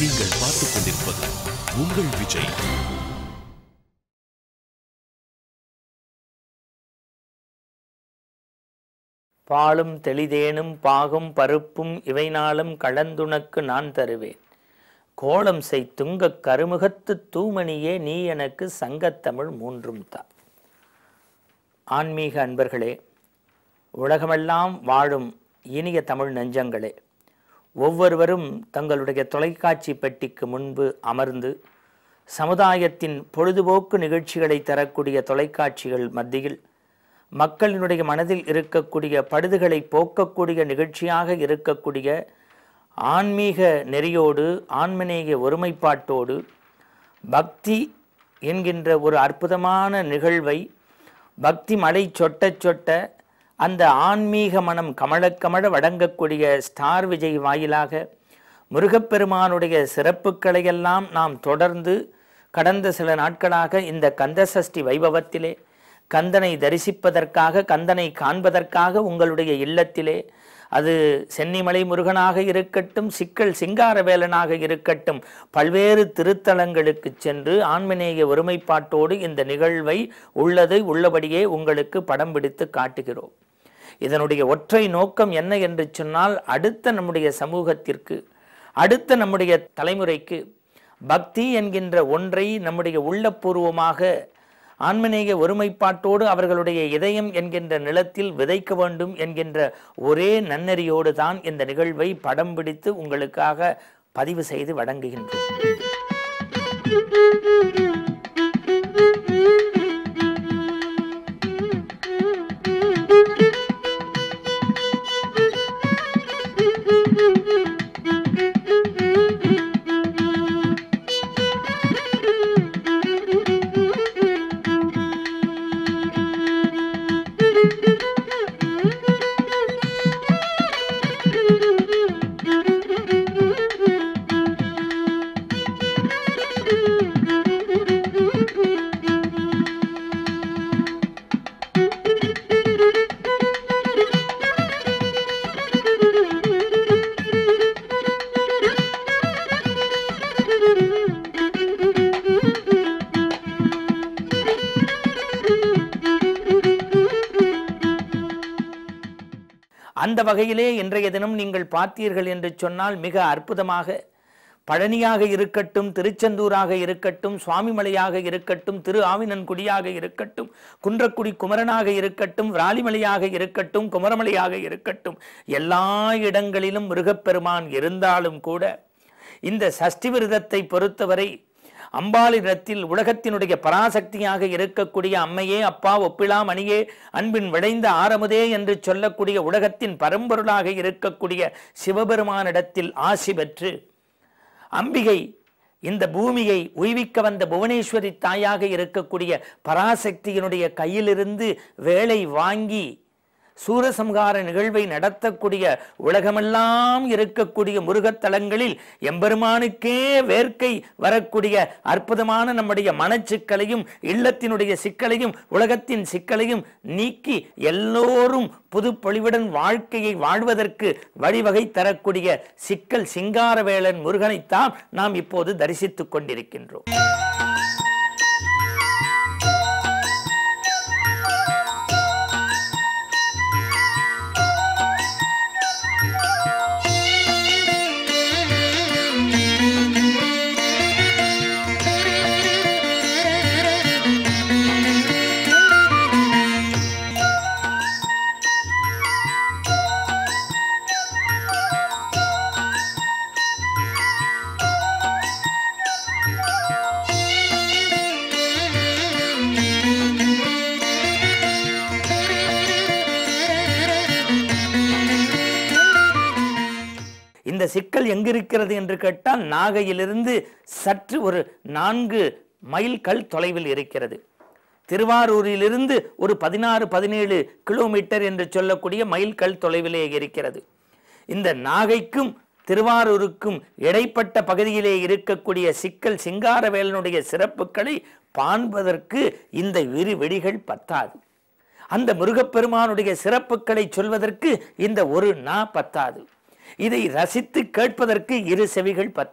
நீங்கள் பார்த்துக் கொண்டிருப்பது உங்கள் விஜய் பாலும் தெளிதேனும் பாகும் பருப்பும் இவை நாளும் கலந்துனக்கு நான் தருவேன் கோலம் செய் துங்கக் கருமுகத்து தூமணியே நீ எனக்கு சங்கத்தமிழ் மூன்றும் தா ஆன்மீக அன்பர்களே உலகமெல்லாம் வாழும் இனிய தமிழ் நெஞ்சங்களே ஒவ்வொருவரும் தங்களுடைய தொலைக்காட்சி பெட்டிக்கு முன்பு அமர்ந்து சமுதாயத்தின் பொழுதுபோக்கு நிகழ்ச்சிகளை தரக்கூடிய தொலைக்காட்சிகள் மத்தியில் மக்களினுடைய மனதில் இருக்கக்கூடிய படுதுகளை போக்கக்கூடிய நிகழ்ச்சியாக இருக்கக்கூடிய ஆன்மீக நெறியோடு ஆன்மநேய ஒருமைப்பாட்டோடு பக்தி என்கின்ற ஒரு அற்புதமான நிகழ்வை பக்தி மலை சொட்ட சொட்ட அந்த ஆன்மீக மனம் கமழக்கமழ வழங்கக்கூடிய ஸ்டார் விஜய் வாயிலாக முருகப்பெருமானுடைய சிறப்புகளையெல்லாம் நாம் தொடர்ந்து கடந்த சில நாட்களாக இந்த கந்தசஷ்டி வைபவத்திலே கந்தனை தரிசிப்பதற்காக கந்தனை காண்பதற்காக உங்களுடைய இல்லத்திலே அது சென்னிமலை முருகனாக இருக்கட்டும் சிக்கல் சிங்காரவேலனாக இருக்கட்டும் பல்வேறு திருத்தலங்களுக்கு சென்று ஆன்மநேய ஒருமைப்பாட்டோடு இந்த நிகழ்வை உள்ளதை உள்ளபடியே உங்களுக்கு படம் பிடித்து காட்டுகிறோம் இதனுடைய ஒற்றை நோக்கம் என்ன என்று சொன்னால் அடுத்த நம்முடைய சமூகத்திற்கு அடுத்த நம்முடைய தலைமுறைக்கு பக்தி என்கின்ற ஒன்றை நம்முடைய உள்ளபூர்வமாக ஆன்மநேய ஒருமைப்பாட்டோடு அவர்களுடைய இதயம் என்கின்ற நிலத்தில் விதைக்க வேண்டும் என்கின்ற ஒரே நன்னெறியோடு தான் இந்த நிகழ்வை படம் பிடித்து உங்களுக்காக பதிவு செய்து வழங்குகின்றோம் அந்த வகையிலே இன்றைய தினம் நீங்கள் பார்த்தீர்கள் என்று சொன்னால் மிக அற்புதமாக பழனியாக இருக்கட்டும் திருச்செந்தூராக இருக்கட்டும் சுவாமிமலையாக இருக்கட்டும் திரு ஆவினன்குடியாக இருக்கட்டும் குன்றக்குடி குமரனாக இருக்கட்டும் விராலிமலையாக இருக்கட்டும் குமரமலையாக இருக்கட்டும் எல்லா இடங்களிலும் முருகப்பெருமான் இருந்தாலும் கூட இந்த சஷ்டி விரதத்தை பொறுத்தவரை அம்பாளிடத்தில் உலகத்தினுடைய பராசக்தியாக இருக்கக்கூடிய அம்மையே அப்பா ஒப்பிலா மணியே அன்பின் விளைந்த ஆரமுதே என்று சொல்லக்கூடிய உலகத்தின் பரம்பொருளாக இருக்கக்கூடிய சிவபெருமானிடத்தில் ஆசி பெற்று அம்பிகை இந்த பூமியை உய்விக்க வந்த புவனேஸ்வரி தாயாக இருக்கக்கூடிய பராசக்தியினுடைய கையிலிருந்து வேலை வாங்கி சூரசம்ஹார நிகழ்வை நடத்தக்கூடிய உலகமெல்லாம் இருக்கக்கூடிய முருகத்தலங்களில் எம்பெருமானுக்கே வேர்க்கை வரக்கூடிய அற்புதமான நம்முடைய மனச்சிக்கலையும் இல்லத்தினுடைய சிக்கலையும் உலகத்தின் சிக்கலையும் நீக்கி எல்லோரும் புது பொலிவுடன் வாழ்க்கையை வாழ்வதற்கு வழிவகை தரக்கூடிய சிக்கல் சிங்காரவேலன் முருகனைத்தான் நாம் இப்போது தரிசித்துக் கொண்டிருக்கின்றோம் இந்த சிக்கல் எங்கிருக்கிறது என்று கேட்டால் நாகையிலிருந்து சற்று ஒரு நான்கு மைல்கள் தொலைவில் இருக்கிறது திருவாரூரிலிருந்து ஒரு பதினாறு பதினேழு கிலோமீட்டர் என்று சொல்லக்கூடிய மைல்கள் தொலைவிலே இருக்கிறது இந்த நாகைக்கும் திருவாரூருக்கும் இடைப்பட்ட பகுதியிலே இருக்கக்கூடிய சிக்கல் சிங்காரவேலனுடைய சிறப்புகளை காண்பதற்கு இந்த இரு வெடிகள் பத்தாது அந்த முருகப்பெருமானுடைய சிறப்புகளை சொல்வதற்கு இந்த ஒரு நா பத்தாது இதை ரசித்து கேட்பதற்கு இரு செவிகள் பத்தாது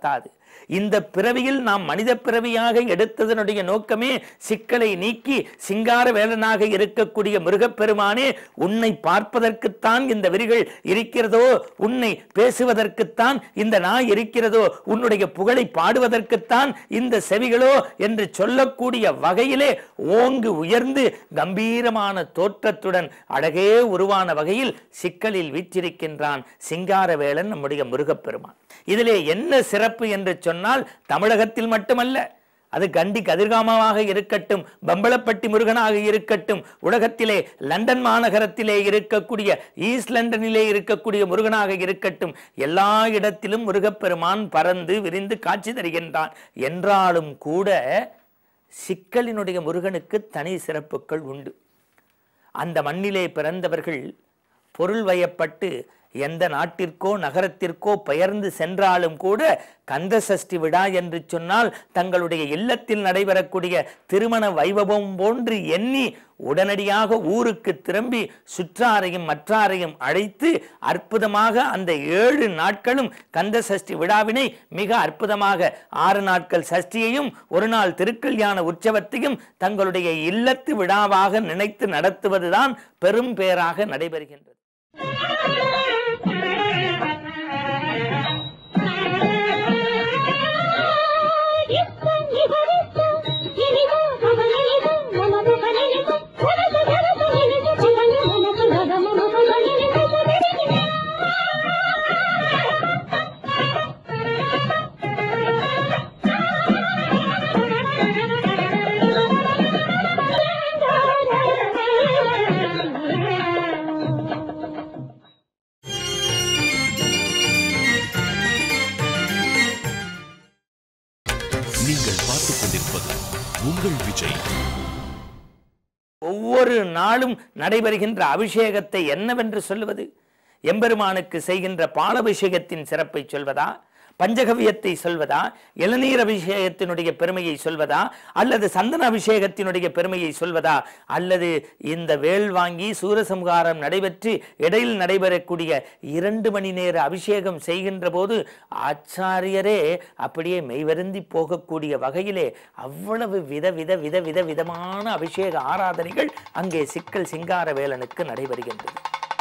இந்த பிறவியில் நாம் மனித பிறவியாக எடுத்ததனுடைய நோக்கமே சிக்கலை நீக்கி சிங்கார வேலனாக இருக்கக்கூடிய முருகப்பெருமானே உன்னை பார்ப்பதற்குத்தான் இந்த விரிகள் இருக்கிறதோ உன்னை பேசுவதற்குத்தான் இந்த நாய் இருக்கிறதோ உன்னுடைய புகழை பாடுவதற்குத்தான் இந்த செவிகளோ என்று சொல்லக்கூடிய வகையிலே ஓங்கு உயர்ந்து கம்பீரமான தோற்றத்துடன் அழகே உருவான வகையில் சிக்கலில் வீற்றிருக்கின்றான் சிங்காரவேலன் நம்முடைய முருகப்பெருமான் இதிலே என்ன சிறப்பு என்று சொன்னால் தமிழகத்தில் மட்டுமல்ல அது கண்டி கதிர்காமமாக இருக்கட்டும் பம்பளப்பட்டி முருகனாக இருக்கட்டும் உலகத்திலே லண்டன் மாநகரத்திலே இருக்கக்கூடிய ஈஸ்ட் லண்டனிலே இருக்கக்கூடிய முருகனாக இருக்கட்டும் எல்லா இடத்திலும் முருகப்பெருமான் பறந்து விரிந்து காட்சி தருகின்றான் என்றாலும் கூட சிக்கலினுடைய முருகனுக்கு தனி சிறப்புகள் உண்டு அந்த மண்ணிலே பிறந்தவர்கள் பொருள் வயப்பட்டு எந்த நாட்டிற்கோ நகரத்திற்கோ பெயர்ந்து சென்றாலும் கூட கந்த சஷ்டி விழா என்று சொன்னால் தங்களுடைய இல்லத்தில் நடைபெறக்கூடிய திருமண வைபவம் போன்று எண்ணி உடனடியாக ஊருக்கு திரும்பி சுற்றாரையும் மற்றாரையும் அழைத்து அற்புதமாக அந்த ஏழு நாட்களும் கந்த சஷ்டி விழாவினை மிக அற்புதமாக ஆறு நாட்கள் சஷ்டியையும் ஒரு நாள் திருக்கல்யாண உற்சவத்தையும் தங்களுடைய இல்லத்து விழாவாக நினைத்து நடத்துவதுதான் பெரும் பேராக நடைபெறுகின்றது நீங்கள் பார்த்துக் கொண்டிருப்பது உங்கள் விஜய் ஒவ்வொரு நாளும் நடைபெறுகின்ற அபிஷேகத்தை என்னவென்று சொல்லுவது எம்பெருமானுக்கு செய்கின்ற பாலபிஷேகத்தின் சிறப்பை சொல்வதா பஞ்சகவியத்தை சொல்வதா இளநீர் அபிஷேகத்தினுடைய பெருமையை சொல்வதா அல்லது சந்தன அபிஷேகத்தினுடைய பெருமையை சொல்வதா அல்லது இந்த வேல் வாங்கி சூரசம்ஹாரம் நடைபெற்று இடையில் நடைபெறக்கூடிய இரண்டு மணி நேர அபிஷேகம் செய்கின்ற போது ஆச்சாரியரே அப்படியே மெய்வருந்தி போகக்கூடிய வகையிலே அவ்வளவு வித வித வித வித விதமான அபிஷேக ஆராதனைகள் அங்கே சிக்கல் சிங்கார வேலனுக்கு நடைபெறுகின்றது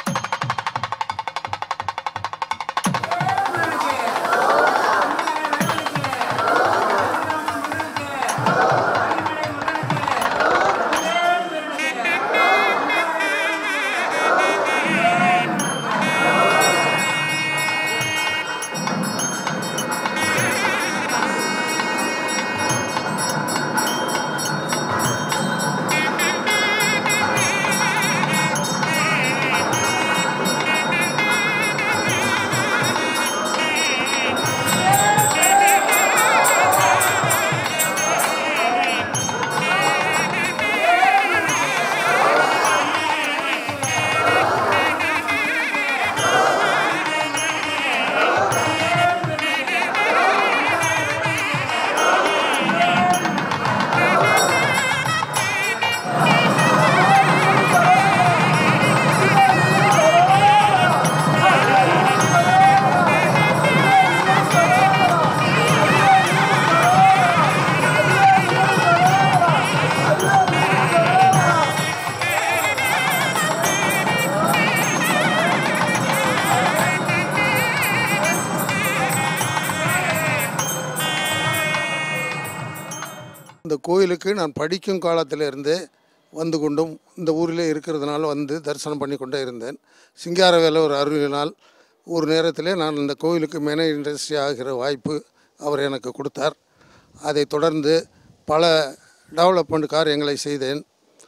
இந்த கோயிலுக்கு நான் படிக்கும் காலத்திலிருந்து வந்து கொண்டும் இந்த ஊரிலே இருக்கிறதுனால வந்து தரிசனம் பண்ணி கொண்டே இருந்தேன் சிங்காரவேல ஒரு அருளினால் ஒரு நேரத்திலே நான் இந்த கோயிலுக்கு மேனேஜ் இண்டஸ்ட்ரி ஆகிற வாய்ப்பு அவர் எனக்கு கொடுத்தார் அதைத் தொடர்ந்து பல டெவலப்மெண்ட் காரியங்களை செய்தேன்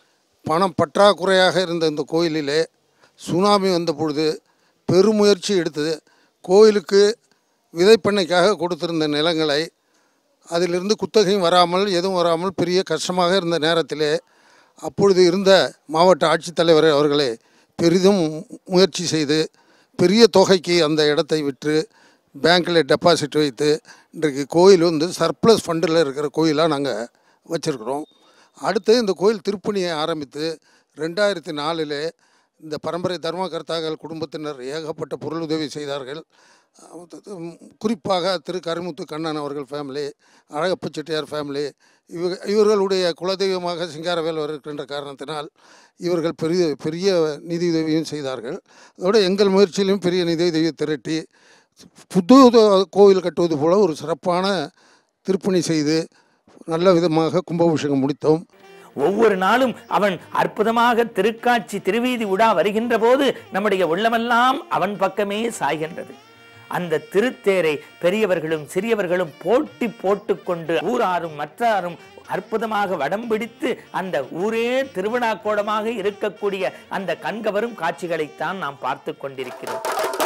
பணம் பற்றாக்குறையாக இருந்த இந்த கோயிலிலே சுனாமி வந்த பொழுது பெருமுயற்சி எடுத்து கோயிலுக்கு விதைப்பண்ணைக்காக கொடுத்திருந்த நிலங்களை அதிலிருந்து குத்தகையும் வராமல் எதுவும் வராமல் பெரிய கஷ்டமாக இருந்த நேரத்திலே அப்பொழுது இருந்த மாவட்ட ஆட்சித்தலைவர் அவர்களே பெரிதும் முயற்சி செய்து பெரிய தொகைக்கு அந்த இடத்தை விற்று பேங்க்கில் டெபாசிட் வைத்து இன்றைக்கு கோயில் வந்து சர்ப்ளஸ் ஃபண்டில் இருக்கிற கோயிலாக நாங்கள் வச்சுருக்குறோம் அடுத்து இந்த கோயில் திருப்பணியை ஆரம்பித்து ரெண்டாயிரத்தி நாலில் இந்த பரம்பரை தர்மகர்த்தாக்கள் குடும்பத்தினர் ஏகப்பட்ட பொருளுதவி செய்தார்கள் குறிப்பாக திரு கருமுத்து கண்ணன் அவர்கள் ஃபேமிலி அழகப்ப செட்டியார் ஃபேமிலி இவங்க இவர்களுடைய குலதெய்வமாக சிங்காரவேலவர் இருக்கின்ற காரணத்தினால் இவர்கள் பெரிய பெரிய நிதியுதவியும் செய்தார்கள் அதோட எங்கள் முயற்சியிலும் பெரிய நிதியுதவியை திரட்டி புது கோவில் கட்டுவது போல ஒரு சிறப்பான திருப்பணி செய்து நல்ல விதமாக கும்பாபிஷேகம் முடித்தோம் ஒவ்வொரு நாளும் அவன் அற்புதமாக திருக்காட்சி திருவீதி உடா வருகின்ற போது நம்முடைய உள்ளமெல்லாம் அவன் பக்கமே சாய்கின்றது அந்த திருத்தேரை பெரியவர்களும் சிறியவர்களும் போட்டி போட்டுக்கொண்டு ஊராரும் மற்றாரும் அற்புதமாக வடம் பிடித்து அந்த ஊரே திருவிழா கோலமாக இருக்கக்கூடிய அந்த கண்கவரும் காட்சிகளைத்தான் நாம் பார்த்து கொண்டிருக்கிறோம்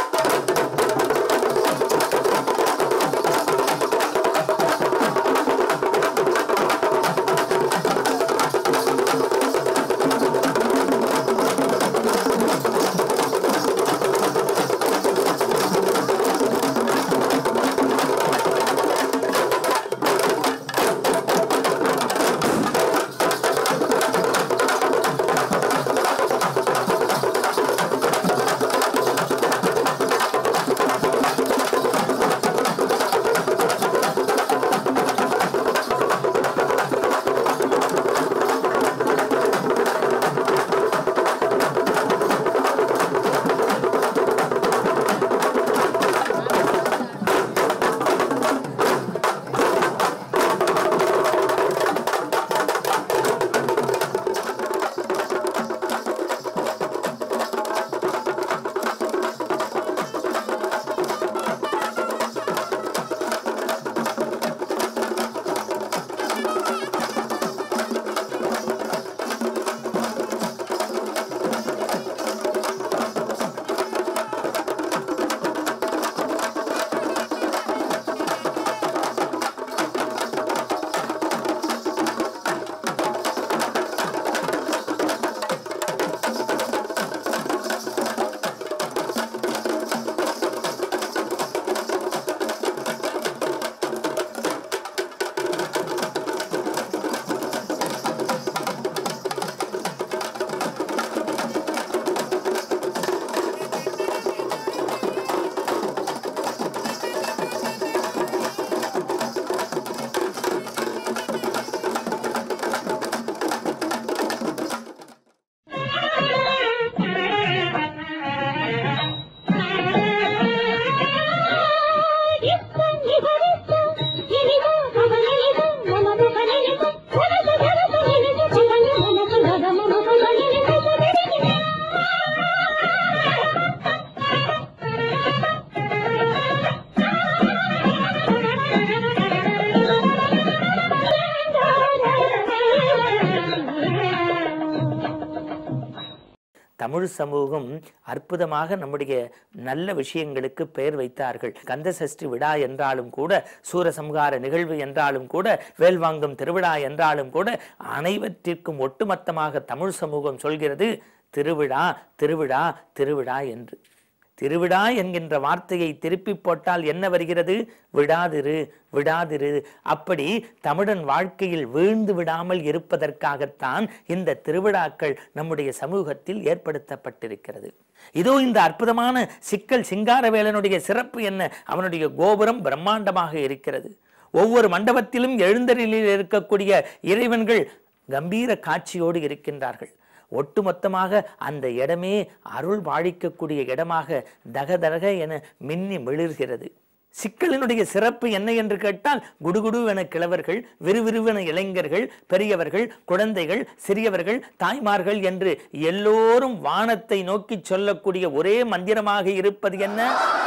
தமிழ் சமூகம் அற்புதமாக நம்முடைய நல்ல விஷயங்களுக்கு பெயர் வைத்தார்கள் கந்த சஷ்டி விழா என்றாலும் கூட சூரசம்ஹார நிகழ்வு என்றாலும் கூட வேல்வாங்கும் திருவிழா என்றாலும் கூட அனைவற்றிற்கும் ஒட்டுமொத்தமாக தமிழ் சமூகம் சொல்கிறது திருவிழா திருவிழா திருவிழா என்று திருவிழா என்கின்ற வார்த்தையை திருப்பி போட்டால் என்ன வருகிறது விடாதிரு விடாதிரு அப்படி தமிழன் வாழ்க்கையில் வீழ்ந்து விடாமல் இருப்பதற்காகத்தான் இந்த திருவிழாக்கள் நம்முடைய சமூகத்தில் ஏற்படுத்தப்பட்டிருக்கிறது இதோ இந்த அற்புதமான சிக்கல் சிங்காரவேலனுடைய சிறப்பு என்ன அவனுடைய கோபுரம் பிரம்மாண்டமாக இருக்கிறது ஒவ்வொரு மண்டபத்திலும் எழுந்தரிலில் இருக்கக்கூடிய இறைவன்கள் கம்பீர காட்சியோடு இருக்கின்றார்கள் ஒட்டுமொத்தமாக அந்த இடமே அருள் வாழிக்கக்கூடிய இடமாக தகதக என மின்னி மிளிர்கிறது சிக்கலினுடைய சிறப்பு என்ன என்று கேட்டால் குடுகுடுவென கிழவர்கள் விறுவிறுவென இளைஞர்கள் பெரியவர்கள் குழந்தைகள் சிறியவர்கள் தாய்மார்கள் என்று எல்லோரும் வானத்தை நோக்கி சொல்லக்கூடிய ஒரே மந்திரமாக இருப்பது என்ன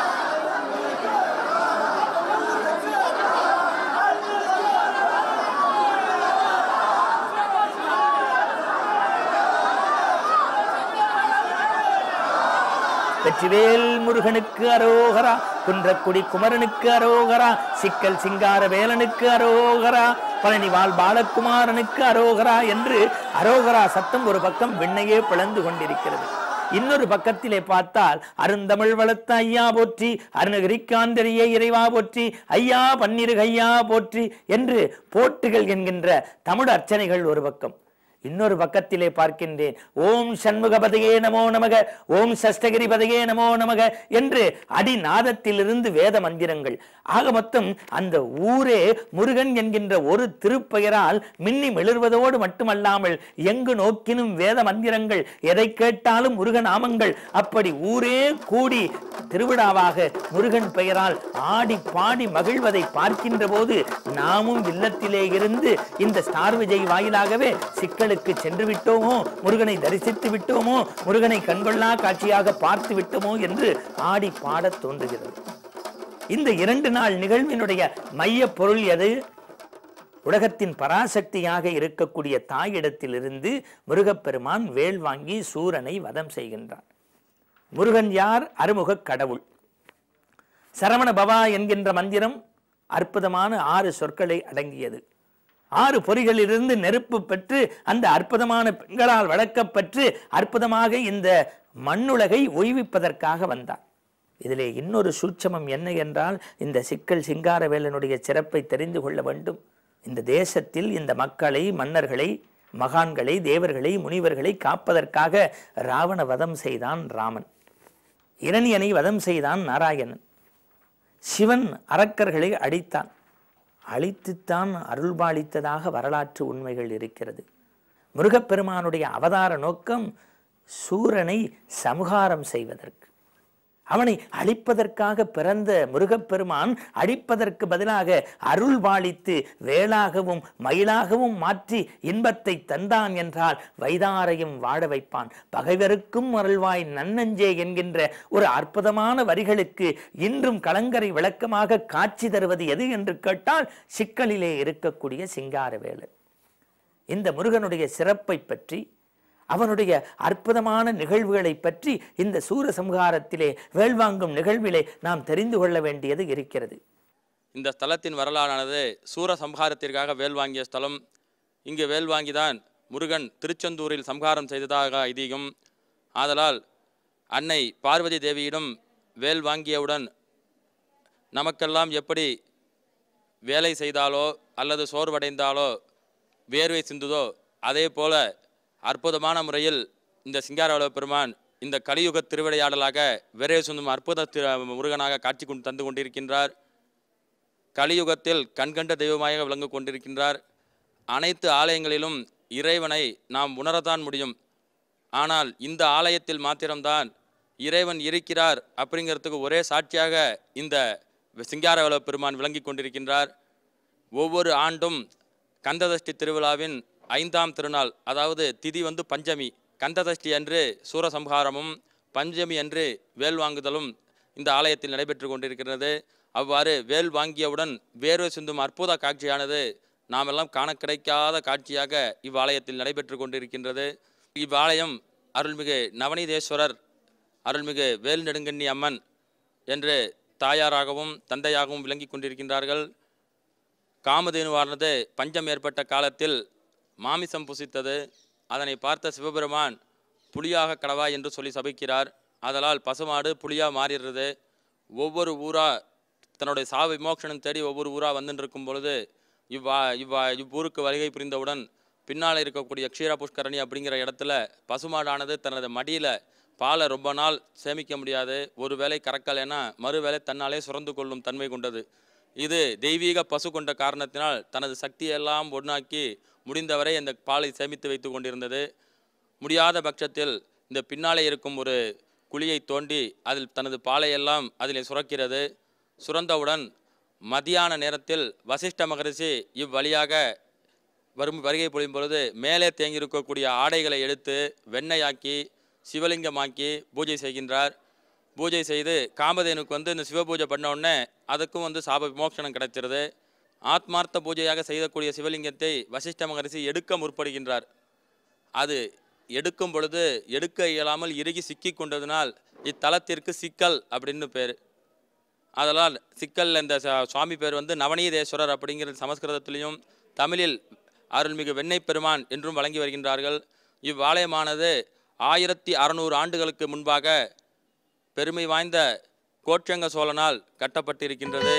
வெற்றிவேல் முருகனுக்கு அரோகரா குன்றக்குடி குமரனுக்கு அரோகரா சிக்கல் சிங்கார வேலனுக்கு அரோகரா பழனிவாள் பாலகுமாரனுக்கு அரோகரா என்று அரோகரா சத்தம் ஒரு பக்கம் விண்ணையே பிளந்து கொண்டிருக்கிறது இன்னொரு பக்கத்திலே பார்த்தால் அருந்தமிழ் வளர்த்த ஐயா போற்றி அருணகிரிக்காந்தரிய இறைவா போற்றி ஐயா பன்னிரு ஐயா போற்றி என்று போற்றுகள் என்கின்ற தமிழ் அர்ச்சனைகள் ஒரு பக்கம் இன்னொரு பக்கத்திலே பார்க்கின்றேன் ஓம் சண்முகபதையே நமோ நமக ஓம் சஷ்டகிரிபதையே நமோ நமக என்று அடிநாதத்திலிருந்து வேத மந்திரங்கள் ஆக மொத்தம் அந்த ஊரே முருகன் என்கின்ற ஒரு திருப்பெயரால் மின்னி மிளர்வதோடு மட்டுமல்லாமல் எங்கு நோக்கினும் வேத மந்திரங்கள் எதை கேட்டாலும் முருகன் நாமங்கள் அப்படி ஊரே கூடி திருவிழாவாக முருகன் பெயரால் ஆடி பாடி மகிழ்வதை பார்க்கின்ற போது நாமும் இல்லத்திலே இருந்து இந்த ஸ்டார் விஜய் வாயிலாகவே சிக்கலுக்கு சென்று விட்டோமோ முருகனை தரிசித்து விட்டோமோ முருகனை கண்கொள்ளா காட்சியாக பார்த்து விட்டோமோ என்று ஆடி பாடத் தோன்றுகிறது இந்த இரண்டு நாள் நிகழ்வினுடைய மைய பொருள் எது உலகத்தின் பராசக்தியாக இருக்கக்கூடிய தாயிடத்திலிருந்து முருகப்பெருமான் வேல் வாங்கி சூரனை வதம் செய்கின்றான் முருகன் யார் அருமுகக் கடவுள் சரவண பவா என்கின்ற மந்திரம் அற்புதமான ஆறு சொற்களை அடங்கியது ஆறு பொறிகளிலிருந்து நெருப்பு பெற்று அந்த அற்புதமான பெண்களால் வளர்க்கப்பெற்று அற்புதமாக இந்த மண்ணுலகை ஓய்விப்பதற்காக வந்தார் இதிலே இன்னொரு சூட்சமம் என்ன என்றால் இந்த சிக்கல் சிங்காரவேலனுடைய சிறப்பை தெரிந்து கொள்ள வேண்டும் இந்த தேசத்தில் இந்த மக்களை மன்னர்களை மகான்களை தேவர்களை முனிவர்களை காப்பதற்காக ராவண வதம் செய்தான் ராமன் இரணியனை வதம் செய்தான் நாராயணன் சிவன் அரக்கர்களை அடித்தான் அழித்துத்தான் அருள்பாலித்ததாக வரலாற்று உண்மைகள் இருக்கிறது முருகப்பெருமானுடைய அவதார நோக்கம் சூரனை சமுகாரம் செய்வதற்கு அவனை அழிப்பதற்காக பிறந்த முருகப்பெருமான் அழிப்பதற்கு பதிலாக அருள் பாலித்து வேளாகவும் மயிலாகவும் மாற்றி இன்பத்தை தந்தான் என்றால் வைதாரையும் வாழ வைப்பான் பகைவருக்கும் அருள்வாய் நன்னஞ்சே என்கின்ற ஒரு அற்புதமான வரிகளுக்கு இன்றும் கலங்கரை விளக்கமாக காட்சி தருவது எது என்று கேட்டால் சிக்கலிலே இருக்கக்கூடிய சிங்காரவேலன் இந்த முருகனுடைய சிறப்பை பற்றி அவனுடைய அற்புதமான நிகழ்வுகளை பற்றி இந்த சூரசம்ஹாரத்திலே வேள்வாங்கும் நிகழ்விலே நாம் தெரிந்து கொள்ள வேண்டியது இருக்கிறது இந்த ஸ்தலத்தின் வரலாறானது சூர சம்ஹாரத்திற்காக வேல் வாங்கிய ஸ்தலம் இங்கு வேல் வாங்கிதான் முருகன் திருச்செந்தூரில் சம்ஹாரம் செய்ததாக ஐதீகம் ஆதலால் அன்னை பார்வதி தேவியிடம் வேல் வாங்கியவுடன் நமக்கெல்லாம் எப்படி வேலை செய்தாலோ அல்லது சோர்வடைந்தாலோ வேர்வை சிந்துதோ அதே போல அற்புதமான முறையில் இந்த சிங்காரவள பெருமான் இந்த கலியுக திருவிளையாடலாக விரைவு சுந்தும் அற்புத திரு முருகனாக காட்சி கொண்டு தந்து கொண்டிருக்கின்றார் கலியுகத்தில் கண்கண்ட தெய்வமாக விளங்கு கொண்டிருக்கின்றார் அனைத்து ஆலயங்களிலும் இறைவனை நாம் உணரத்தான் முடியும் ஆனால் இந்த ஆலயத்தில் மாத்திரம்தான் இறைவன் இருக்கிறார் அப்படிங்கிறதுக்கு ஒரே சாட்சியாக இந்த சிங்காரவேல பெருமான் விளங்கி கொண்டிருக்கின்றார் ஒவ்வொரு ஆண்டும் கந்ததஷ்டி திருவிழாவின் ஐந்தாம் திருநாள் அதாவது திதி வந்து பஞ்சமி கந்ததஷ்டி அன்று சூரசம்ஹாரமும் பஞ்சமி அன்று வேல் வாங்குதலும் இந்த ஆலயத்தில் நடைபெற்று கொண்டிருக்கிறது அவ்வாறு வேல் வாங்கியவுடன் வேர்வை சிந்தும் அற்புத காட்சியானது நாமெல்லாம் காண கிடைக்காத காட்சியாக இவ்வாலயத்தில் நடைபெற்று கொண்டிருக்கின்றது இவ்வாலயம் அருள்மிகு நவநீதேஸ்வரர் அருள்மிகு வேல் நெடுங்கண்ணி அம்மன் என்று தாயாராகவும் தந்தையாகவும் விளங்கி கொண்டிருக்கின்றார்கள் காமதேனுவானது பஞ்சம் ஏற்பட்ட காலத்தில் மாமிசம் புசித்தது அதனை பார்த்த சிவபெருமான் புலியாக கடவா என்று சொல்லி சபிக்கிறார் அதனால் பசுமாடு புலியா மாறிடுறது ஒவ்வொரு ஊரா தன்னுடைய சாவு விமோசனம் தேடி ஒவ்வொரு ஊரா வந்துட்டு இருக்கும் பொழுது இவ்வா இவ்வா இவ்வூருக்கு வருகை புரிந்தவுடன் பின்னால் இருக்கக்கூடிய க்ஷீரா புஷ்கரணி அப்படிங்கிற இடத்துல பசுமாடானது தனது மடியில் பாலை ரொம்ப நாள் சேமிக்க முடியாது ஒரு வேளை கறக்கலைன்னா மறுவேளை தன்னாலே சுரந்து கொள்ளும் தன்மை கொண்டது இது தெய்வீக பசு கொண்ட காரணத்தினால் தனது சக்தியெல்லாம் ஒன்றாக்கி முடிந்தவரை அந்த பாலை சேமித்து வைத்து கொண்டிருந்தது முடியாத பட்சத்தில் இந்த பின்னாலே இருக்கும் ஒரு குழியை தோண்டி அதில் தனது பாலையெல்லாம் அதிலே சுரக்கிறது சுரந்தவுடன் மதியான நேரத்தில் வசிஷ்ட மகரிஷி இவ்வழியாக வரும் வருகை பொழியும் பொழுது மேலே தேங்கியிருக்கக்கூடிய ஆடைகளை எடுத்து வெண்ணையாக்கி சிவலிங்கமாக்கி பூஜை செய்கின்றார் பூஜை செய்து காமதேனுக்கு வந்து இந்த சிவபூஜை பண்ண உடனே அதுக்கும் வந்து சாப விமோசனம் கிடைக்கிறது ஆத்மார்த்த பூஜையாக செய்யக்கூடிய சிவலிங்கத்தை வசிஷ்ட மகரிஷி எடுக்க முற்படுகின்றார் அது எடுக்கும் பொழுது எடுக்க இயலாமல் இறுகி சிக்கி கொண்டதினால் இத்தலத்திற்கு சிக்கல் அப்படின்னு பேர் அதனால் சிக்கல் இந்த ச- சுவாமி பேர் வந்து நவநீதேஸ்வரர் அப்படிங்கிறது சமஸ்கிருதத்திலையும் தமிழில் அருள்மிகு வெண்ணெய் பெருமான் என்றும் வழங்கி வருகின்றார்கள் இவ்வாலயமானது ஆயிரத்தி அறநூறு ஆண்டுகளுக்கு முன்பாக பெருமை வாய்ந்த கோட்சங்க சோழனால் கட்டப்பட்டிருக்கின்றது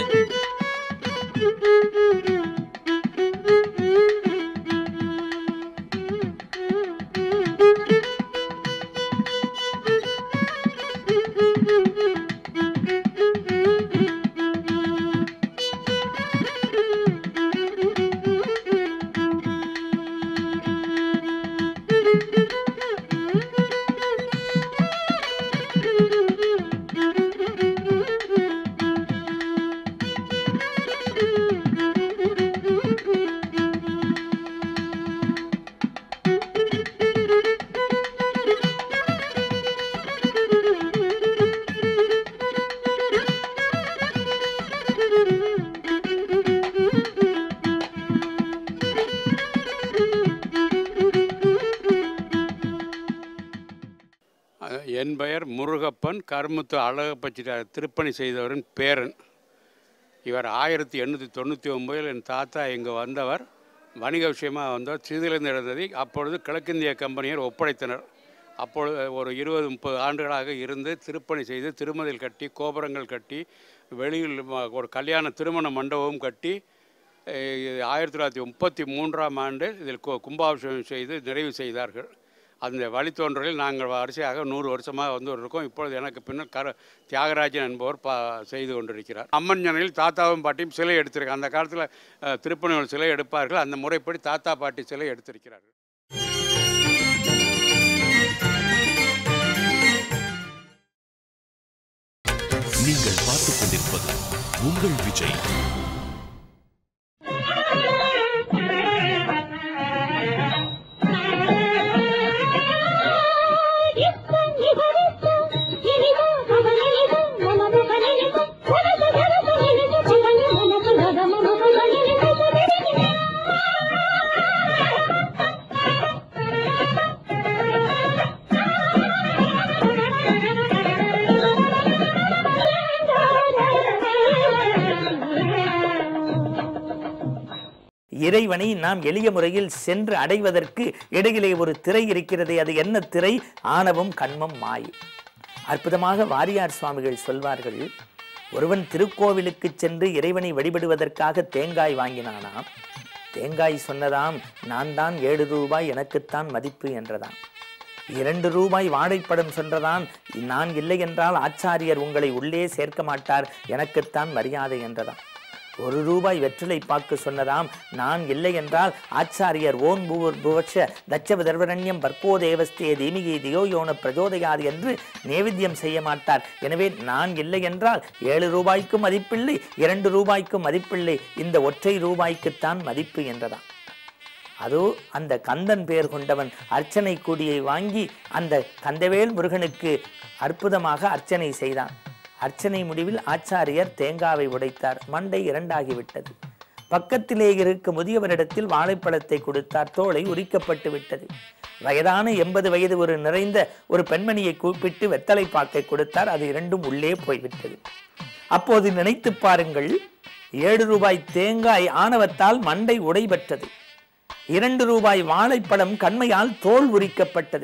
என் பெயர் முருகப்பன் கருமுத்து அழகப்பச்சிட்டார் திருப்பணி செய்தவரின் பேரன் இவர் ஆயிரத்தி எண்ணூற்றி தொண்ணூற்றி ஒம்போதில் என் தாத்தா இங்கே வந்தவர் வணிக விஷயமாக வந்தவர் சிறிதிலிருந்து நடந்ததை அப்பொழுது கிழக்கிந்திய கம்பெனியர் ஒப்படைத்தனர் அப்பொழுது ஒரு இருபது முப்பது ஆண்டுகளாக இருந்து திருப்பணி செய்து திருமதில் கட்டி கோபுரங்கள் கட்டி வெளியில் ம- ஒரு கல்யாண திருமண மண்டபமும் கட்டி அஹ், ஆயிரத்தி தொள்ளாயிரத்தி முப்பத்தி மூன்றாம் ஆண்டு இதில் கு- கும்பாபிஷேகம் செய்து நிறைவு செய்தார்கள் அந்த வழித்தோன்றலில் நாங்கள் வரிசையாக நூறு வருஷமாக வந்து இருக்கோம் இப்பொழுது எனக்கு பின்னர் கர தியாகராஜன் என்பவர் பா செய்து கொண்டிருக்கிறார் அம்மன் ஜனையில் தாத்தாவும் பாட்டியும் சிலை எடுத்திருக்காங்க அந்த காலத்தில் திருப்பணிகள் சிலை எடுப்பார்கள் அந்த முறைப்படி தாத்தா பாட்டி சிலை எடுத்திருக்கிறார்கள் நீங்கள் பார்த்துக் கொண்டிருப்பது உங்கள் விஜய் இறைவனை நாம் எளிய முறையில் சென்று அடைவதற்கு இடையிலே ஒரு திரை இருக்கிறது அது என்ன திரை ஆணவம் கண்மம் மாயை அற்புதமாக வாரியார் சுவாமிகள் சொல்வார்கள் ஒருவன் திருக்கோவிலுக்கு சென்று இறைவனை வழிபடுவதற்காக தேங்காய் வாங்கினானாம் தேங்காய் சொன்னதாம் நான் தான் ஏழு ரூபாய் எனக்குத்தான் மதிப்பு என்றதாம் இரண்டு ரூபாய் வாழைப்படம் சொன்னதான் நான் இல்லை என்றால் ஆச்சாரியர் உங்களை உள்ளே சேர்க்க மாட்டார் எனக்குத்தான் மரியாதை என்றதாம் ஒரு ரூபாய் வெற்றிலை பாக்கு சொன்னதாம் நான் இல்லை என்றால் ஆச்சாரியர் ஓன் புவர் புவட்ச தட்ச தர்வரண்யம் பர்கோ தேவஸ்தே தீமிகை தியோ யோன பிரஜோதயாது என்று நேவித்தியம் செய்ய மாட்டார் எனவே நான் இல்லை என்றால் ஏழு ரூபாய்க்கு மதிப்பில்லை இரண்டு ரூபாய்க்கு மதிப்பில்லை இந்த ஒற்றை ரூபாய்க்குத்தான் மதிப்பு என்றதாம் அதோ அந்த கந்தன் பெயர் கொண்டவன் அர்ச்சனை கூடியை வாங்கி அந்த கந்தவேல் முருகனுக்கு அற்புதமாக அர்ச்சனை செய்தான் அர்ச்சனை முடிவில் ஆச்சாரியர் தேங்காவை உடைத்தார் மண்டை இரண்டாகிவிட்டது பக்கத்திலே இருக்க முதியவரிடத்தில் வாழைப்பழத்தை கொடுத்தார் தோலை உரிக்கப்பட்டு விட்டது வயதான எண்பது வயது ஒரு நிறைந்த ஒரு பெண்மணியை கூப்பிட்டு வெத்தலை பாக்கை கொடுத்தார் அது இரண்டும் உள்ளே போய்விட்டது அப்போது நினைத்து பாருங்கள் ஏழு ரூபாய் தேங்காய் ஆணவத்தால் மண்டை உடைபெற்றது இரண்டு ரூபாய் வாழைப்பழம் கண்மையால் தோல் உரிக்கப்பட்டது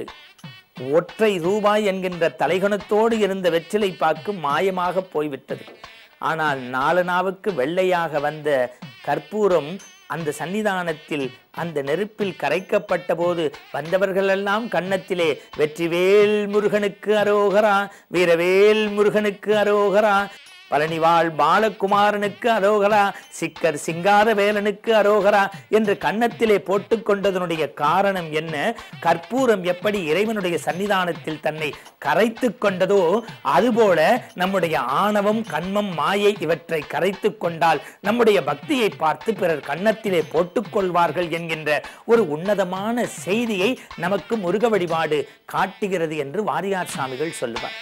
ஒற்றை ரூபாய் என்கின்ற தலைகணத்தோடு இருந்த வெற்றிலை பாக்கு மாயமாக போய்விட்டது ஆனால் நாலனாவுக்கு வெள்ளையாக வந்த கற்பூரம் அந்த சன்னிதானத்தில் அந்த நெருப்பில் கரைக்கப்பட்ட போது வந்தவர்களெல்லாம் கன்னத்திலே வெற்றிவேல் முருகனுக்கு அரோகரா வீரவேல் முருகனுக்கு அரோகரா பழனிவாள் பாலகுமாரனுக்கு அரோகரா சிக்கர் சிங்காரவேலனுக்கு அரோகரா என்று கன்னத்திலே போட்டுக்கொண்டதனுடைய காரணம் என்ன கற்பூரம் எப்படி இறைவனுடைய சன்னிதானத்தில் தன்னை கரைத்து கொண்டதோ அதுபோல நம்முடைய ஆணவம் கண்மம் மாயை இவற்றை கரைத்து கொண்டால் நம்முடைய பக்தியை பார்த்து பிறர் கன்னத்திலே போட்டுக்கொள்வார்கள் என்கின்ற ஒரு உன்னதமான செய்தியை நமக்கு முருக வழிபாடு காட்டுகிறது என்று வாரியார் சாமிகள் சொல்லுவார்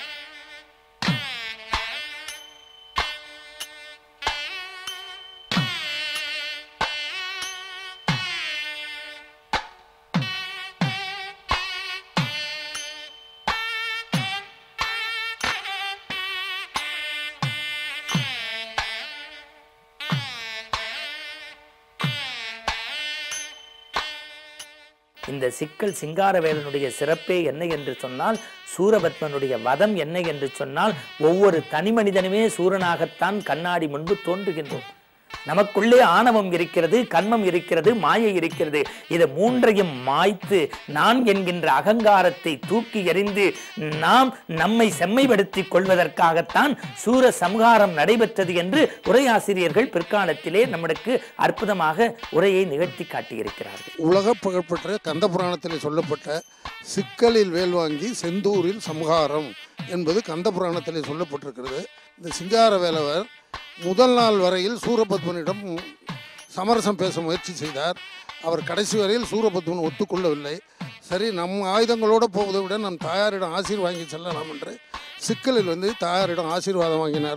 இந்த சிக்கல் சிங்காரவேலனுடைய சிறப்பே என்ன என்று சொன்னால் சூரபத்மனுடைய வதம் என்ன என்று சொன்னால் ஒவ்வொரு தனி மனிதனுமே சூரனாகத்தான் கண்ணாடி முன்பு தோன்றுகின்றோம் நமக்குள்ளே ஆணவம் இருக்கிறது கண்மம் இருக்கிறது மாயை இருக்கிறது இதை மூன்றையும் மாய்த்து நான் என்கின்ற அகங்காரத்தை தூக்கி எறிந்து நாம் நம்மை செம்மைப்படுத்திக் கொள்வதற்காகத்தான் சூர சம்ஹாரம் நடைபெற்றது என்று உரையாசிரியர்கள் பிற்காலத்திலே நம்மளுக்கு அற்புதமாக உரையை நிகழ்த்தி காட்டியிருக்கிறார்கள் உலக புகழ்பெற்ற கந்த புராணத்தில் சொல்லப்பட்ட சிக்கலில் வேல் வாங்கி செந்தூரில் சம்ஹாரம் என்பது கந்த புராணத்தில் சொல்லப்பட்டிருக்கிறது இந்த சிங்கார வேலவர் முதல் நாள் வரையில் சூரபத்மனிடம் சமரசம் பேச முயற்சி செய்தார் அவர் கடைசி வரையில் சூரபத்மன் ஒத்துக்கொள்ளவில்லை சரி நம் ஆயுதங்களோடு போவதை விட நம் தாயாரிடம் ஆசீர் வாங்கி செல்லலாம் என்று சிக்கலில் வந்து தாயாரிடம் ஆசீர்வாதம் வாங்கினார்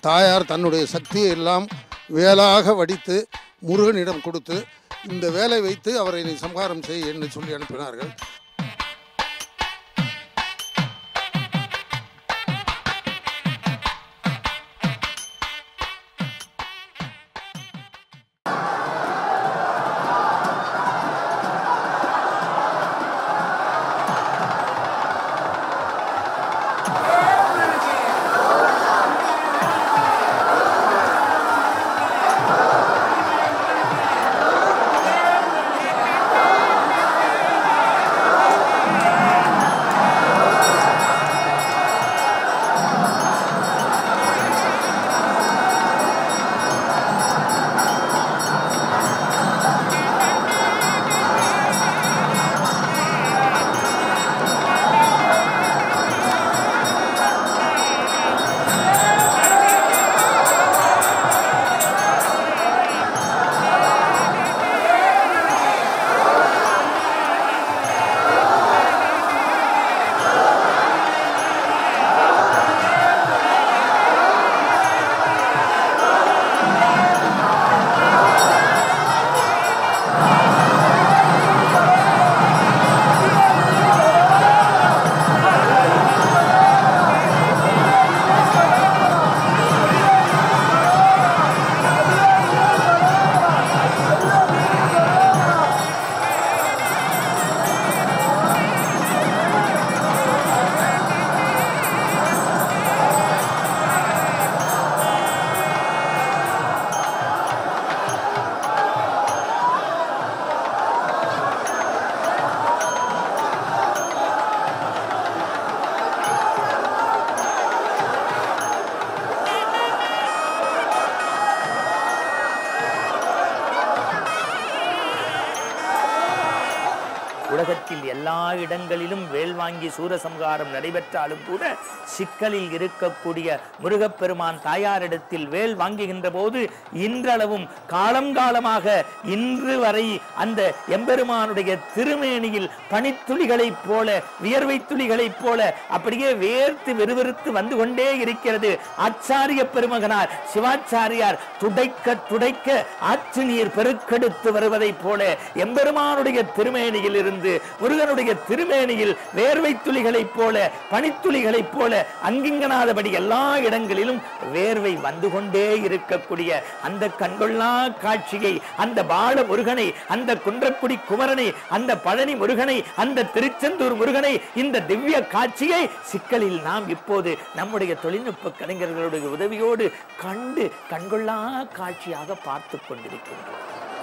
தாயார் தன்னுடைய சக்தியை எல்லாம் வேலாக வடித்து முருகனிடம் கொடுத்து இந்த வேலை வைத்து அவரை நீ சம்ஹாரம் செய் என்று சொல்லி அனுப்பினார்கள் உலகத்தில் எல்லா இடங்களிலும் வேல் வாங்கி சூரசம்ஹாரம் நடைபெற்றாலும் கூட சிக்கலில் இருக்கக்கூடிய முருகப்பெருமான் தாயாரிடத்தில் வேல் வாங்குகின்ற போது இன்றளவும் காலம் காலமாக இன்று வரை அந்த எம்பெருமானுடைய திருமேனியில் பனித்துளிகளைப் போல வியர்வை துளிகளைப் போல அப்படியே வேர்த்து வெறுவெறுத்து வந்து கொண்டே இருக்கிறது ஆச்சாரிய பெருமகனார் சிவாச்சாரியார் துடைக்க துடைக்க ஆற்று நீர் பெருக்கெடுத்து வருவதைப் போல எம்பெருமானுடைய திருமேனியில் இருந்து முருகனுடைய திருமேனியில் வேர்வை துளிகளைப் போல பனித்துளிகளைப் போல அங்கிங்கனாதபடி எல்லா இடங்களிலும் வேர்வை வந்து கொண்டே இருக்கக்கூடிய அந்த கண்கொள்ளா காட்சியை அந்த பால முருகனை அந்த குன்றக்குடி குமரனை அந்த பழனி முருகனை அந்த திருச்செந்தூர் முருகனை இந்த திவ்ய காட்சியை சிக்கலில் நாம் இப்போது நம்முடைய தொழில்நுட்ப கலைஞர்களுடைய உதவியோடு கண்டு கண்கொள்ளா காட்சியாக பார்த்து கொண்டிருக்கின்றோம்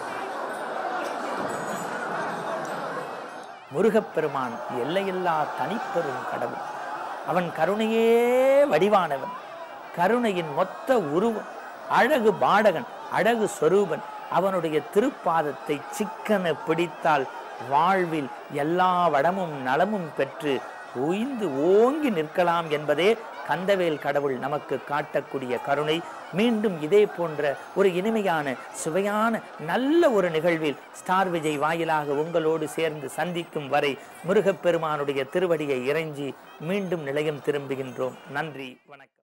முருகப்பெருமான் எல்லையில்லா தனிப்பெரும் கடவுள் அவன் கருணையே வடிவானவன் கருணையின் மொத்த உருவம் அழகு பாடகன் அழகு சொரூபன் அவனுடைய திருப்பாதத்தை சிக்கன பிடித்தால் வாழ்வில் எல்லா வளமும் நலமும் பெற்று உய்ந்து ஓங்கி நிற்கலாம் என்பதே கந்தவேல் கடவுள் நமக்கு காட்டக்கூடிய கருணை மீண்டும் இதே போன்ற ஒரு இனிமையான சுவையான நல்ல ஒரு நிகழ்வில் ஸ்டார் விஜய் வாயிலாக உங்களோடு சேர்ந்து சந்திக்கும் வரை முருகப்பெருமானுடைய திருவடியை இறைஞ்சி மீண்டும் நிலையம் திரும்புகின்றோம் நன்றி வணக்கம்